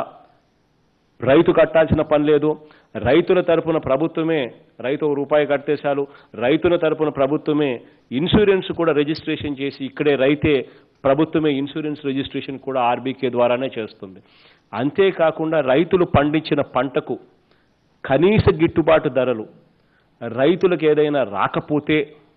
రైతు కట్టాల్సిన పని లేదు రైతుల తరపున ప్రభుత్వమే రైతు ఒక రూపాయి కడితే చాలు రైతుల తరపున ప్రభుత్వమే ఇన్సూరెన్స్ కూడా రిజిస్ట్రేషన్ చేసి ఇక్కడే రైతే ప్రభుత్వమే ఇన్సూరెన్స్ రిజిస్ట్రేషన్ కూడా ఆర్బీకే ద్వారానే చేస్తుంది అంతేకాకుండా రైతులు పండించిన పంటకు కనీస గిట్టుబాటు ధరలు రైతులకు ఏదైనా రాకపోతే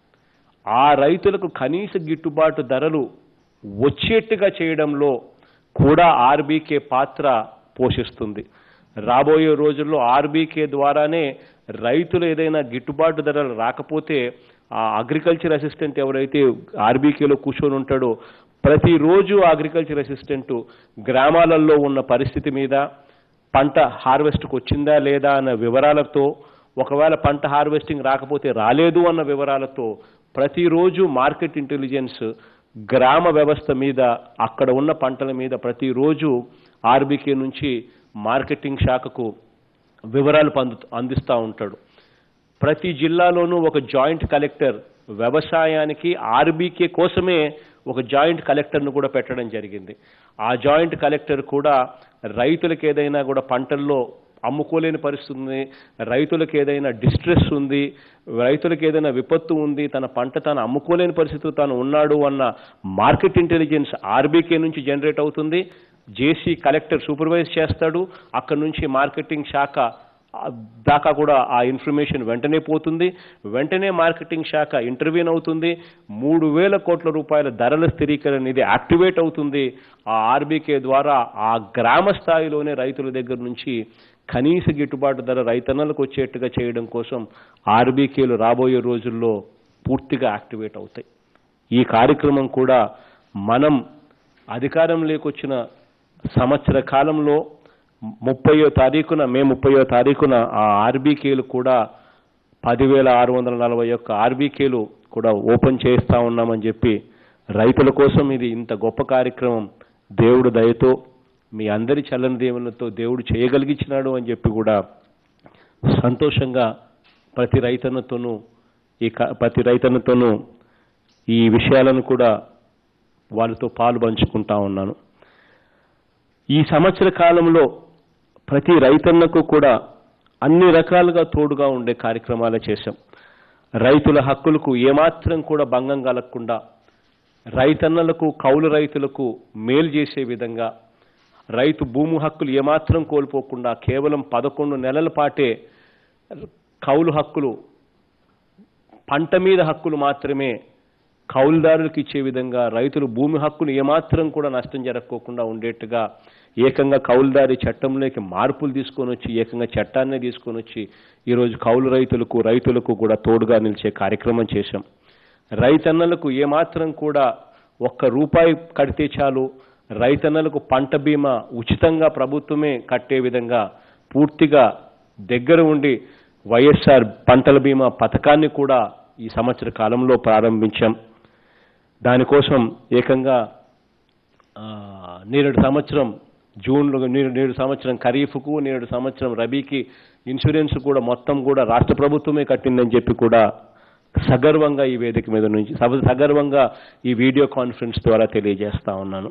ఆ రైతులకు కనీస గిట్టుబాటు ధరలు వచ్చేట్టుగా చేయడంలో కూడా ఆర్బీకే పాత్ర పోషిస్తుంది రాబోయే రోజుల్లో ఆర్బీకే ద్వారానే రైతులు ఏదైనా గిట్టుబాటు ధరలు రాకపోతే ఆ అగ్రికల్చర్ అసిస్టెంట్ ఎవరైతే ఆర్బీకేలో కూర్చొని ఉంటాడో ప్రతిరోజు అగ్రికల్చర్ అసిస్టెంట్ గ్రామాలలో ఉన్న పరిస్థితి మీద పంట హార్వెస్ట్కి వచ్చిందా లేదా అన్న వివరాలతో ఒకవేళ పంట హార్వెస్టింగ్ రాకపోతే రాలేదు అన్న వివరాలతో ప్రతిరోజు మార్కెట్ ఇంటెలిజెన్స్ గ్రామ వ్యవస్థ మీద అక్కడ ఉన్న పంటల మీద ప్రతిరోజు ఆర్బీకే నుంచి మార్కెటింగ్ శాఖకు వివరాలు పందు అందిస్తూ ఉంటాడు ప్రతి జిల్లాలోనూ ఒక జాయింట్ కలెక్టర్ వ్యవసాయానికి ఆర్బీకే కోసమే ఒక జాయింట్ కలెక్టర్ను కూడా పెట్టడం జరిగింది ఆ జాయింట్ కలెక్టర్ కూడా రైతులకు ఏదైనా కూడా పంటల్లో అమ్ముకోలేని పరిస్థితి ఉంది రైతులకు ఏదైనా డిస్ట్రెస్ ఉంది రైతులకు ఏదైనా విపత్తు ఉంది తన పంట తాను అమ్ముకోలేని పరిస్థితిలో తాను ఉన్నాడు అన్న మార్కెట్ ఇంటెలిజెన్స్ ఆర్బీకే నుంచి జనరేట్ అవుతుంది జేసీ కలెక్టర్ సూపర్వైజ్ చేస్తాడు అక్కడ నుంచి మార్కెటింగ్ శాఖ ఆ దాకా కూడా ఆ ఇన్ఫర్మేషన్ వెంటనే పోతుంది వెంటనే మార్కెటింగ్ శాఖ ఇంటర్వ్యూన్ అవుతుంది మూడు వేల కోట్ల రూపాయల ధరల స్థిరీకరణ నిధి యాక్టివేట్ అవుతుంది ఆ ఆర్బీకే ద్వారా ఆ గ్రామ స్థాయిలోనే రైతుల దగ్గర నుంచి కనీస గిట్టుబాటు ధర రైతన్నలకు వచ్చేట్టుగా చేయడం కోసం ఆర్బీకేలు రాబోయే రోజుల్లో పూర్తిగా యాక్టివేట్ అవుతాయి ఈ కార్యక్రమం కూడా మనం అధికారం లేకొచ్చిన సంవత్సర కాలంలో ముప్పయో తారీఖున మే ముప్పయో తారీఖున ఆ ఆర్బీకేలు కూడా పదివేల ఆరు వందల నలభై ఒక్క ఆర్బీకేలు కూడా ఓపెన్ చేస్తా ఉన్నామని చెప్పి రైతుల కోసం ఇది ఇంత గొప్ప కార్యక్రమం దేవుడు దయతో మీ అందరి చల్లని దేవులతో దేవుడు చేయగలిగించినాడు అని చెప్పి కూడా సంతోషంగా ప్రతి రైతన్నతోనూ ఈ క- ప్రతి రైతన్నతోనూ ఈ విషయాలను కూడా వాళ్ళతో పాలు పంచుకుంటా ఉన్నాను ఈ సంవత్సర కాలంలో ప్రతి రైతన్నకు కూడా అన్ని రకాలుగా తోడుగా ఉండే కార్యక్రమాలు చేశాం రైతుల హక్కులకు ఏమాత్రం కూడా భంగం కలగకుండా రైతన్నలకు కౌలు రైతులకు మేలు చేసే విధంగా రైతు భూమి హక్కులు ఏమాత్రం కోల్పోకుండా కేవలం పదకొండు నెలల పాటే కౌలు హక్కులు పంట మీద హక్కులు మాత్రమే కౌలుదారులకు ఇచ్చే విధంగా రైతులు భూమి హక్కులు ఏమాత్రం కూడా నష్టం జరగకోకుండా ఉండేట్టుగా ఏకంగా కౌలుదారి చట్టంలోకి మార్పులు తీసుకొని వచ్చి ఏకంగా చట్టాన్నే తీసుకొని వచ్చి ఈరోజు కౌలు రైతులకు రైతులకు కూడా తోడుగా నిలిచే కార్యక్రమం చేశాం రైతన్నలకు ఏమాత్రం కూడా ఒక్క రూపాయి కడితే చాలు రైతన్నలకు పంట బీమా ఉచితంగా ప్రభుత్వమే కట్టే విధంగా పూర్తిగా దగ్గర ఉండి వైఎస్ఆర్ పంటల బీమా పథకాన్ని కూడా ఈ సంవత్సర కాలంలో ప్రారంభించాం దానికోసం ఏకంగా ఆ, నేరేడు సంవత్సరం జూన్లో నేడు నేడు సంవత్సరం ఖరీఫ్కు నేడు సంవత్సరం రబీకి ఇన్సూరెన్స్ కూడా మొత్తం కూడా రాష్ట్ర ప్రభుత్వమే కట్టిందని చెప్పి కూడా సగర్వంగా ఈ వేదిక మీద నుంచి సగ- సగర్వంగా ఈ వీడియో కాన్ఫరెన్స్ ద్వారా తెలియజేస్తా ఉన్నాను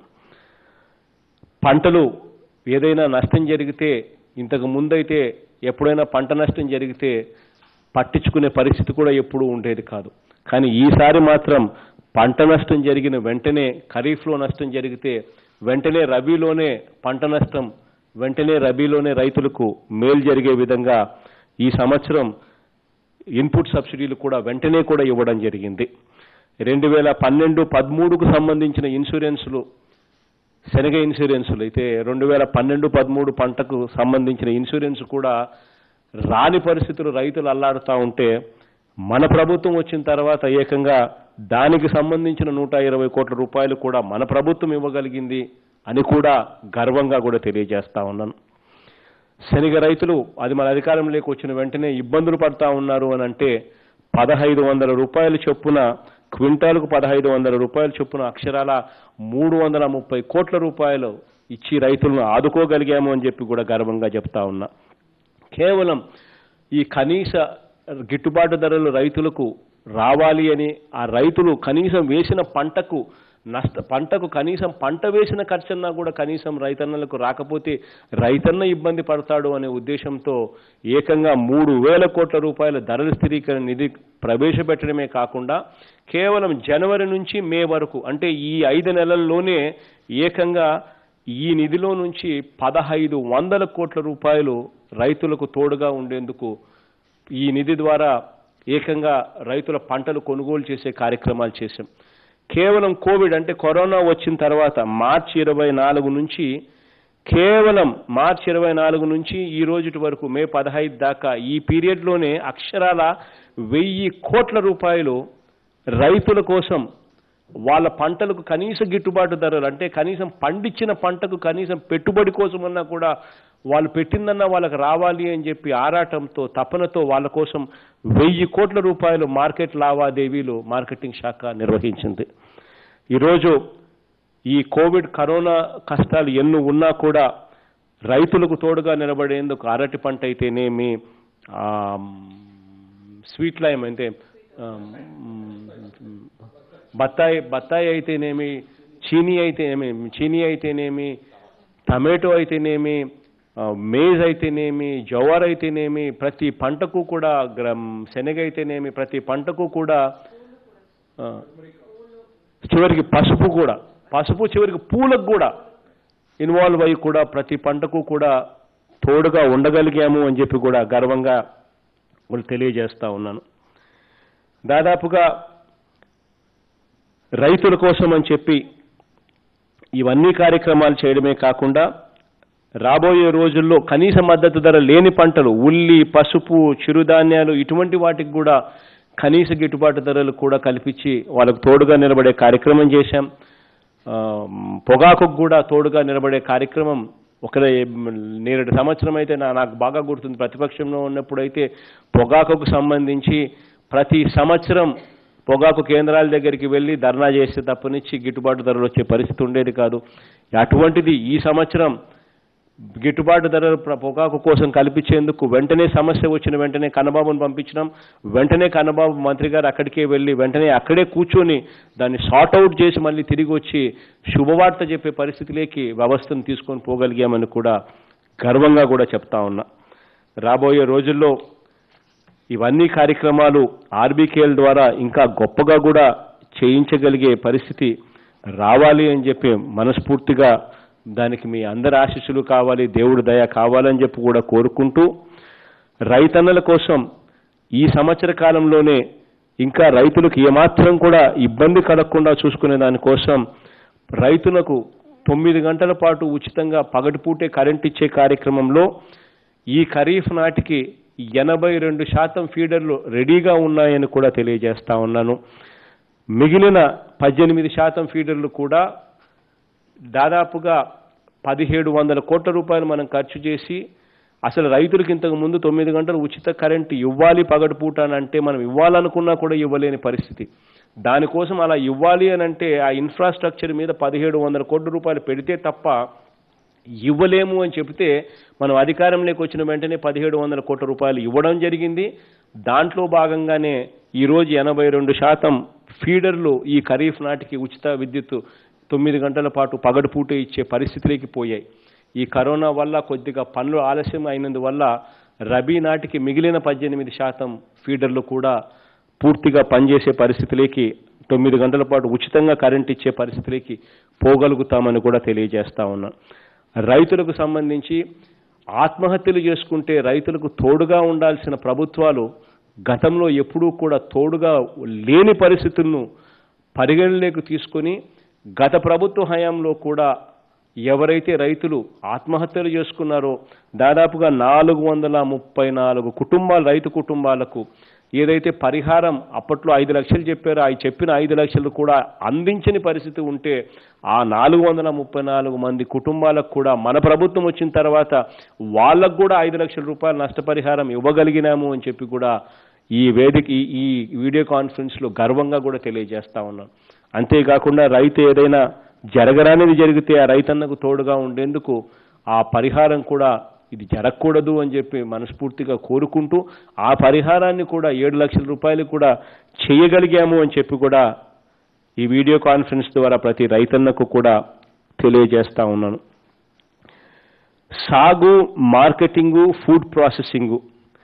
పంటలు ఏదైనా నష్టం జరిగితే ఇంతకు ముందైతే ఎప్పుడైనా పంట నష్టం జరిగితే పట్టించుకునే పరిస్థితి కూడా ఎప్పుడూ ఉండేది కాదు కానీ ఈసారి మాత్రం పంట నష్టం జరిగిన వెంటనే ఖరీఫ్లో నష్టం జరిగితే వెంటనే రబీలోనే పంట నష్టం వెంటనే రబీలోనే రైతులకు మేలు జరిగే విధంగా ఈ సంవత్సరం ఇన్పుట్ సబ్సిడీలు కూడా వెంటనే కూడా ఇవ్వడం జరిగింది రెండు వేల పన్నెండు పదమూడుకు సంబంధించిన ఇన్సూరెన్సులు శనగ ఇన్సూరెన్సులు అయితే రెండు వేల పన్నెండు పదమూడు పంటకు సంబంధించిన ఇన్సూరెన్స్ కూడా రాని పరిస్థితులు రైతులు అల్లాడుతూ ఉంటే మన ప్రభుత్వం వచ్చిన తర్వాత ఏకంగా దానికి సంబంధించిన నూట ఇరవై కోట్ల రూపాయలు కూడా మన ప్రభుత్వం ఇవ్వగలిగింది అని కూడా గర్వంగా కూడా తెలియజేస్తా ఉన్నాను శనగ రైతులు అది మన అధికారంలోకి వచ్చిన వెంటనే ఇబ్బందులు పడతా ఉన్నారు అని అంటే పదహైదు వందల రూపాయల చొప్పున క్వింటాలకు పదహైదు వందల రూపాయల చొప్పున అక్షరాల మూడు వందల ముప్పై కోట్ల రూపాయలు ఇచ్చి రైతులను ఆదుకోగలిగాము అని చెప్పి కూడా గర్వంగా చెప్తా ఉన్నా కేవలం ఈ కనీస గిట్టుబాటు ధరలు రైతులకు రావాలి అని ఆ రైతులు కనీసం వేసిన పంటకు నష్ట పంటకు కనీసం పంట వేసిన ఖర్చన్నా కూడా కనీసం రైతన్నలకు రాకపోతే రైతన్న ఇబ్బంది పడతాడు అనే ఉద్దేశంతో ఏకంగా మూడు వేల కోట్ల రూపాయల ధరల స్థిరీకరణ నిధి ప్రవేశపెట్టడమే కాకుండా కేవలం జనవరి నుంచి మే వరకు అంటే ఈ ఐదు నెలల్లోనే ఏకంగా ఈ నిధిలో నుంచి పదహైదు వందల కోట్ల రూపాయలు రైతులకు తోడుగా ఉండేందుకు ఈ నిధి ద్వారా ఏకంగా రైతుల పంటలు కొనుగోలు చేసే కార్యక్రమాలు చేశాం కేవలం కోవిడ్ అంటే కరోనా వచ్చిన తర్వాత మార్చి ఇరవై నాలుగు నుంచి కేవలం మార్చి ఇరవై నాలుగు నుంచి ఈ రోజుటి వరకు మే పదహైదు దాకా ఈ పీరియడ్లోనే అక్షరాల వెయ్యి కోట్ల రూపాయలు రైతుల కోసం వాళ్ళ పంటలకు కనీస గిట్టుబాటు ధరలు అంటే కనీసం పండించిన పంటకు కనీసం పెట్టుబడి కోసమన్నా కూడా వాళ్ళు పెట్టిందన్నా వాళ్ళకి రావాలి అని చెప్పి ఆరాటంతో తపనతో వాళ్ళ కోసం వెయ్యి కోట్ల రూపాయలు మార్కెట్ లావాదేవీలు మార్కెటింగ్ శాఖ నిర్వహించింది ఈరోజు ఈ కోవిడ్ కరోనా కష్టాలు ఎన్ని ఉన్నా కూడా రైతులకు తోడుగా నిలబడేందుకు అరటి పంట అయితేనేమి ఆ, స్వీట్ లైమ్ అంటే ఆ, బత్తాయి బత్తాయి అయితేనేమి చీనీ అయితేనేమి చీనీ అయితేనేమి టమాటో అయితేనేమి ఆ, మేజ్ అయితేనేమి జవార్ అయితేనేమి ప్రతి పంటకు కూడా గ్రం శనగ అయితేనేమి ప్రతి పంటకు కూడా ఆ, చివరికి పసుపు కూడా పసుపు చివరికి పూలకు కూడా ఇన్వాల్వ్ అయ్యి కూడా ప్రతి పంటకు కూడా తోడుగా ఉండగలిగాము అని చెప్పి కూడా గర్వంగా వాళ్ళు తెలియజేస్తా ఉన్నాను దాదాపుగా రైతుల కోసం అని చెప్పి ఇవన్నీ కార్యక్రమాలు చేయడమే కాకుండా రాబోయే రోజుల్లో కనీస మద్దతు ధర లేని పంటలు ఉల్లి పసుపు చిరుధాన్యాలు ఇటువంటి వాటికి కూడా కనీస గిట్టుబాటు ధరలు కూడా కల్పించి వాళ్ళకు తోడుగా నిలబడే కార్యక్రమం చేశాం ఆ, పొగాకు కూడా తోడుగా నిలబడే కార్యక్రమం ఒక నేరేడు సంవత్సరం అయితే నా నాకు బాగా గుర్తుంది ప్రతిపక్షంలో ఉన్నప్పుడైతే పొగాకుకు సంబంధించి ప్రతి సంవత్సరం పొగాకు కేంద్రాల దగ్గరికి వెళ్ళి ధర్నా చేస్తే తప్పనిచ్చి గిట్టుబాటు ధరలు వచ్చే పరిస్థితి ఉండేది కాదు అటువంటిది ఈ సంవత్సరం గిట్టుబాటు ధరలు ప్ర- పొగాకు కోసం కల్పించేందుకు వెంటనే సమస్య వచ్చిన వెంటనే కన్నబాబును పంపించినాం వెంటనే కన్నబాబు మంత్రి గారు అక్కడికే వెళ్ళి వెంటనే అక్కడే కూర్చొని దాన్ని సార్ట్ అవుట్ చేసి మళ్ళీ తిరిగి వచ్చి శుభవార్త చెప్పే పరిస్థితిలోకి వ్యవస్థను తీసుకొని పోగలిగామని కూడా గర్వంగా కూడా చెప్తా ఉన్నా రాబోయే రోజుల్లో ఇవన్నీ కార్యక్రమాలు ఆర్బీకేఎల్ ద్వారా ఇంకా గొప్పగా కూడా చేయించగలిగే పరిస్థితి రావాలి అని చెప్పి మనస్ఫూర్తిగా దానికి మీ అందరి ఆశీస్సులు కావాలి దేవుడి దయ కావాలని చెప్పి కూడా కోరుకుంటూ రైతన్నల కోసం ఈ సంవత్సర కాలంలోనే ఇంకా రైతులకు ఏమాత్రం కూడా ఇబ్బంది కలగకుండా చూసుకునే దానికోసం రైతులకు తొమ్మిది గంటల పాటు ఉచితంగా పగటిపూటే కరెంట్ ఇచ్చే కార్యక్రమంలో ఈ ఖరీఫ్ నాటికి ఎనభై రెండు శాతం ఫీడర్లు రెడీగా ఉన్నాయని కూడా తెలియజేస్తా ఉన్నాను మిగిలిన పద్దెనిమిది శాతం ఫీడర్లు కూడా దాదాపుగా పదిహేడు వందల కోట్ల రూపాయలు మనం ఖర్చు చేసి అసలు రైతులకు ఇంతకు ముందు తొమ్మిది గంటలు ఉచిత కరెంటు ఇవ్వాలి పగటిపూట అని అంటే మనం ఇవ్వాలనుకున్నా కూడా ఇవ్వలేని పరిస్థితి దానికోసం అలా ఇవ్వాలి అని అంటే ఆ ఇన్ఫ్రాస్ట్రక్చర్ మీద పదిహేడు వందల కోట్ల రూపాయలు పెడితే తప్ప ఇవ్వలేము అని చెబితే మనం అధికారంలోకి వచ్చిన వెంటనే పదిహేడు వందల కోట్ల రూపాయలు ఇవ్వడం జరిగింది దాంట్లో భాగంగానే ఈరోజు ఎనభై రెండు శాతం ఫీడర్లు ఈ ఖరీఫ్ నాటికి ఉచిత విద్యుత్ తొమ్మిది గంటల పాటు పగటిపూట ఇచ్చే పరిస్థితిలోకి పోయాయి ఈ కరోనా వల్ల కొద్దిగా పనులు ఆలస్యం అయినందువల్ల రబీ నాటికి మిగిలిన పద్దెనిమిది శాతం ఫీడర్లు కూడా పూర్తిగా పనిచేసే పరిస్థితిలోకి తొమ్మిది గంటల పాటు ఉచితంగా కరెంట్ ఇచ్చే పరిస్థితిలోకి పోగలుగుతామని కూడా తెలియజేస్తా ఉన్నా రైతులకు సంబంధించి ఆత్మహత్యలు చేసుకుంటే రైతులకు తోడుగా ఉండాల్సిన ప్రభుత్వాలు గతంలో ఎప్పుడూ కూడా తోడుగా లేని పరిస్థితులను పరిగణలోకి తీసుకొని గత ప్రభుత్వ హయాంలో కూడా ఎవరైతే రైతులు ఆత్మహత్యలు చేసుకున్నారో దాదాపుగా నాలుగు వందల ముప్పై నాలుగు కుటుంబాలు రైతు కుటుంబాలకు ఏదైతే పరిహారం అప్పట్లో ఐదు లక్షలు చెప్పారో అవి చెప్పిన ఐదు లక్షలు కూడా అందించని పరిస్థితి ఉంటే ఆ నాలుగు వందల ముప్పై నాలుగు మంది కుటుంబాలకు కూడా మన ప్రభుత్వం వచ్చిన తర్వాత వాళ్ళకు కూడా ఐదు లక్షల రూపాయల నష్టపరిహారం ఇవ్వగలిగినాము అని చెప్పి కూడా ఈ వేదిక ఈ- ఈ వీడియో కాన్ఫరెన్స్లో గర్వంగా కూడా తెలియజేస్తా ఉన్నాను అంతేకాకుండా రైతు ఏదైనా జరగరానిది జరిగితే ఆ రైతన్నకు తోడుగా ఉండేందుకు ఆ పరిహారం కూడా ఇది జరగకూడదు అని చెప్పి మనస్ఫూర్తిగా కోరుకుంటూ ఆ పరిహారాన్ని కూడా ఏడు లక్షల రూపాయలు కూడా చేయగలిగాము అని చెప్పి కూడా ఈ వీడియో కాన్ఫరెన్స్ ద్వారా ప్రతి రైతన్నకు కూడా తెలియజేస్తా ఉన్నాను సాగు మార్కెటింగు ఫుడ్ ప్రాసెసింగు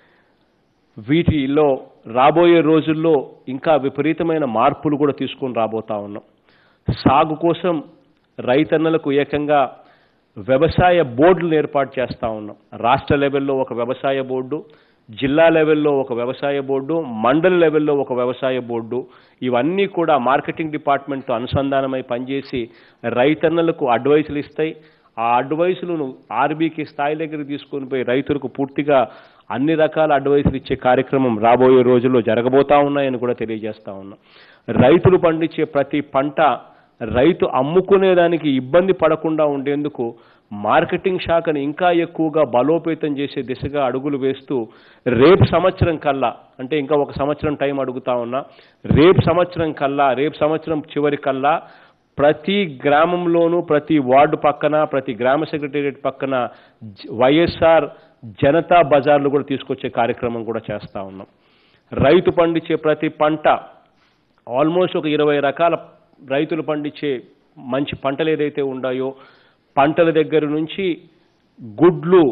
వీటిలో రాబోయే రోజుల్లో ఇంకా విపరీతమైన మార్పులు కూడా తీసుకొని రాబోతా ఉన్నాం సాగు కోసం రైతన్నలకు ఏకంగా వ్యవసాయ బోర్డులను ఏర్పాటు చేస్తా ఉన్నాం రాష్ట్ర లెవెల్లో ఒక వ్యవసాయ బోర్డు జిల్లా లెవెల్లో ఒక వ్యవసాయ బోర్డు మండల లెవెల్లో ఒక వ్యవసాయ బోర్డు ఇవన్నీ కూడా మార్కెటింగ్ డిపార్ట్మెంట్తో అనుసంధానమై పనిచేసి రైతన్నలకు అడ్వైసులు ఇస్తాయి ఆ అడ్వైసులను ఆర్బీకి స్థాయి దగ్గర తీసుకొని పోయి రైతులకు పూర్తిగా అన్ని రకాల అడ్వైసులు ఇచ్చే కార్యక్రమం రాబోయే రోజుల్లో జరగబోతా ఉన్నాయని కూడా తెలియజేస్తా ఉన్నాం రైతులు పండించే ప్రతి పంట రైతు అమ్ముకునేదానికి ఇబ్బంది పడకుండా ఉండేందుకు మార్కెటింగ్ శాఖను ఇంకా ఎక్కువగా బలోపేతం చేసే దిశగా అడుగులు వేస్తూ రేపు సంవత్సరం కల్లా అంటే ఇంకా ఒక సంవత్సరం టైం అడుగుతా ఉన్నా రేపు సంవత్సరం కల్లా రేపు సంవత్సరం చివరి కల్లా ప్రతి గ్రామంలోనూ ప్రతి వార్డు పక్కన ప్రతి గ్రామ సెక్రటేరియట్ పక్కన జ- వైఎస్ఆర్ జనతా బజార్లు కూడా తీసుకొచ్చే కార్యక్రమం కూడా చేస్తా ఉన్నాం రైతు పండించే ప్రతి పంట ఆల్మోస్ట్ ఒక ఇరవై రకాల రైతులు పండించే మంచి పంటలు ఏదైతే ఉన్నాయో పంటల దగ్గర నుంచి గుడ్లు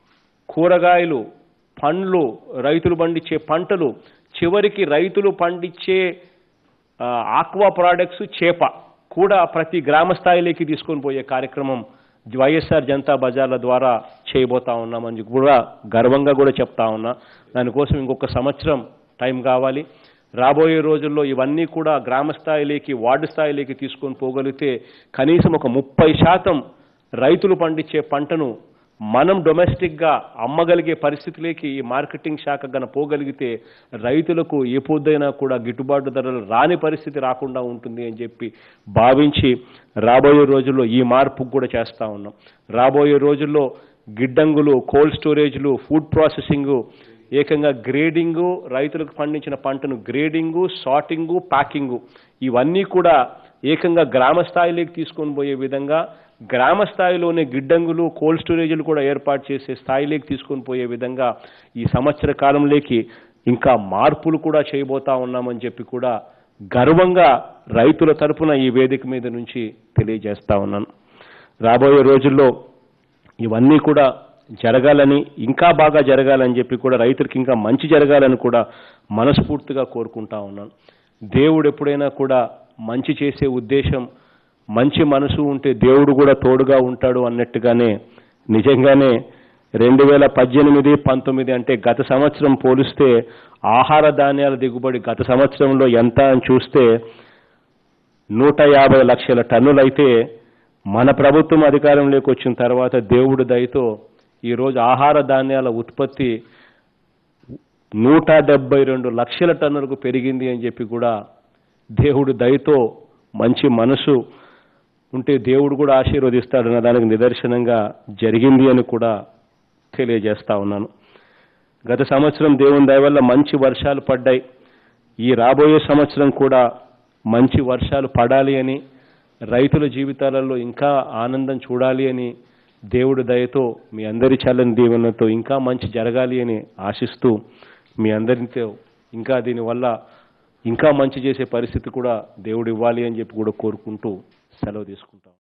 కూరగాయలు పండ్లు రైతులు పండించే పంటలు చివరికి రైతులు పండించే ఆ, ఆక్వా ప్రోడక్ట్స్ చేప కూడా ప్రతి గ్రామ స్థాయిలోకి తీసుకొని పోయే కార్యక్రమం వైఎస్ఆర్ జనతా బజార్ల ద్వారా చేయబోతా ఉన్నామని కూడా గర్వంగా కూడా చెప్తా ఉన్నా దానికోసం ఇంకొక సంవత్సరం టైం కావాలి రాబోయే రోజుల్లో ఇవన్నీ కూడా గ్రామ స్థాయిలోకి వార్డు స్థాయిలోకి తీసుకొని పోగలిగితే కనీసం ఒక ముప్పై శాతం రైతులు పండించే పంటను మనం డొమెస్టిక్గా అమ్మగలిగే పరిస్థితిలోకి ఈ మార్కెటింగ్ శాఖ గన పోగలిగితే రైతులకు ఏ పొద్దైనా కూడా గిట్టుబాటు ధరలు రాని పరిస్థితి రాకుండా ఉంటుంది అని చెప్పి భావించి రాబోయే రోజుల్లో ఈ మార్పు కూడా చేస్తా ఉన్నాం రాబోయే రోజుల్లో గిడ్డంగులు కోల్డ్ స్టోరేజ్లు ఫుడ్ ప్రాసెసింగు ఏకంగా గ్రేడింగు రైతులకు పండించిన పంటను గ్రేడింగు సార్టింగు ప్యాకింగు ఇవన్నీ కూడా ఏకంగా గ్రామ స్థాయిలోకి తీసుకొని పోయే విధంగా గ్రామ స్థాయిలోనే గిడ్డంగులు కోల్డ్ స్టోరేజీలు కూడా ఏర్పాటు చేసే స్థాయిలోకి తీసుకొని పోయే విధంగా ఈ సంవత్సర కాలంలోకి ఇంకా మార్పులు కూడా చేయబోతా ఉన్నామని చెప్పి కూడా గర్వంగా రైతుల తరపున ఈ వేదిక మీద నుంచి తెలియజేస్తా ఉన్నాను రాబోయే రోజుల్లో ఇవన్నీ కూడా జరగాలని ఇంకా బాగా జరగాలని చెప్పి కూడా రైతులకు ఇంకా మంచి జరగాలని కూడా మనస్ఫూర్తిగా కోరుకుంటా ఉన్నాను దేవుడు ఎప్పుడైనా కూడా మంచి చేసే ఉద్దేశం మంచి మనసు ఉంటే దేవుడు కూడా తోడుగా ఉంటాడు అన్నట్టుగానే నిజంగానే రెండు వేల పద్దెనిమిది పంతొమ్మిది అంటే గత సంవత్సరం పోలిస్తే ఆహార ధాన్యాల దిగుబడి గత సంవత్సరంలో ఎంత అని చూస్తే నూట యాభై లక్షల టన్నులైతే మన ప్రభుత్వం అధికారంలోకి వచ్చిన తర్వాత దేవుడి దయతో ఈరోజు ఆహార ధాన్యాల ఉత్పత్తి నూట డెబ్బై రెండు లక్షల టన్నులకు పెరిగింది అని చెప్పి కూడా దేవుడి దయతో మంచి మనసు ఉంటే దేవుడు కూడా ఆశీర్వదిస్తాడన్న దానికి నిదర్శనంగా జరిగింది అని కూడా తెలియజేస్తా ఉన్నాను గత సంవత్సరం దేవుని దయ వల్ల మంచి వర్షాలు పడ్డాయి ఈ రాబోయే సంవత్సరం కూడా మంచి వర్షాలు పడాలి అని రైతుల జీవితాలలో ఇంకా ఆనందం చూడాలి అని దేవుడి దయతో మీ అందరి చల్లని దీవెనతో ఇంకా మంచి జరగాలి అని ఆశిస్తూ మీ అందరితో ఇంకా దీనివల్ల ఇంకా మంచి చేసే పరిస్థితి కూడా దేవుడు ఇవ్వాలి అని చెప్పి కూడా కోరుకుంటూ సెలవు తీసుకుంటాం